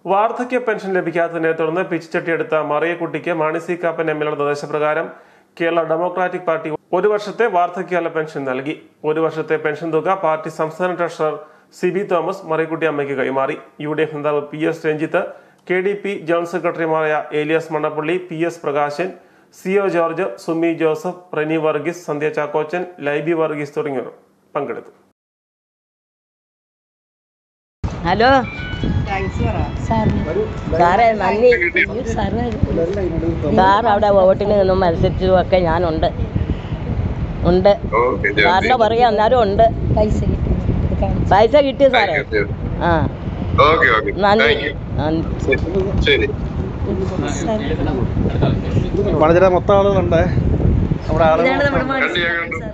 വാർദ്ധക്യ പെൻഷൻ ലഭിക്കാത്തതിനെ തുടർന്ന് പിച്ചിച്ചട്ടിയെടുത്ത മറിയക്കുട്ടിക്ക് മാണി സി കാപ്പൻ എം എൽഎയുടെ നിർദ്ദേശപ്രകാരം കേരള ഡെമോക്രാറ്റിക് പാർട്ടി ഒരു വർഷത്തെ വാർദ്ധക്യകാല പെൻഷൻ നൽകി ഒരു വർഷത്തെ പെൻഷൻ തുക പാർട്ടി സംസ്ഥാന treasurer C B Thomas Mariyakutty അമ്മയ്ക്ക് കൈമാറി യു ഡി എഫ് നേതാവ് P S Ranjith K D P general സെക്രട്ടറിമാരായ Elias Mannappally P S Prakashan C O George Sumi Joseph Reni Varghese Sandhya Chakochan Liby Varghese തുടങ്ങിയവർ പങ്കെടുത്തു ഹലോ സാറേ നന്ദി സാർ അവിടെ വോട്ടിന് നിന്നും മത്സരിച്ചതും ഒക്കെ ഞാനുണ്ട് ഉണ്ട് ഓക്കെ സാറിന് പറയാം അന്നേരം ഉണ്ട് പൈസ കിട്ടി പൈസ കിട്ടി സാറേ ആ ഓക്കെ ഓക്കെ നന്ദി താങ്ക് യു നന്ദി ശരി വളരെ മൊത്തം ആളുകളുണ്ട് നമ്മുടെ ആളുകൾ ഇതാണ് നമ്മുടെ കണ്ടു ഞാൻ കണ്ടു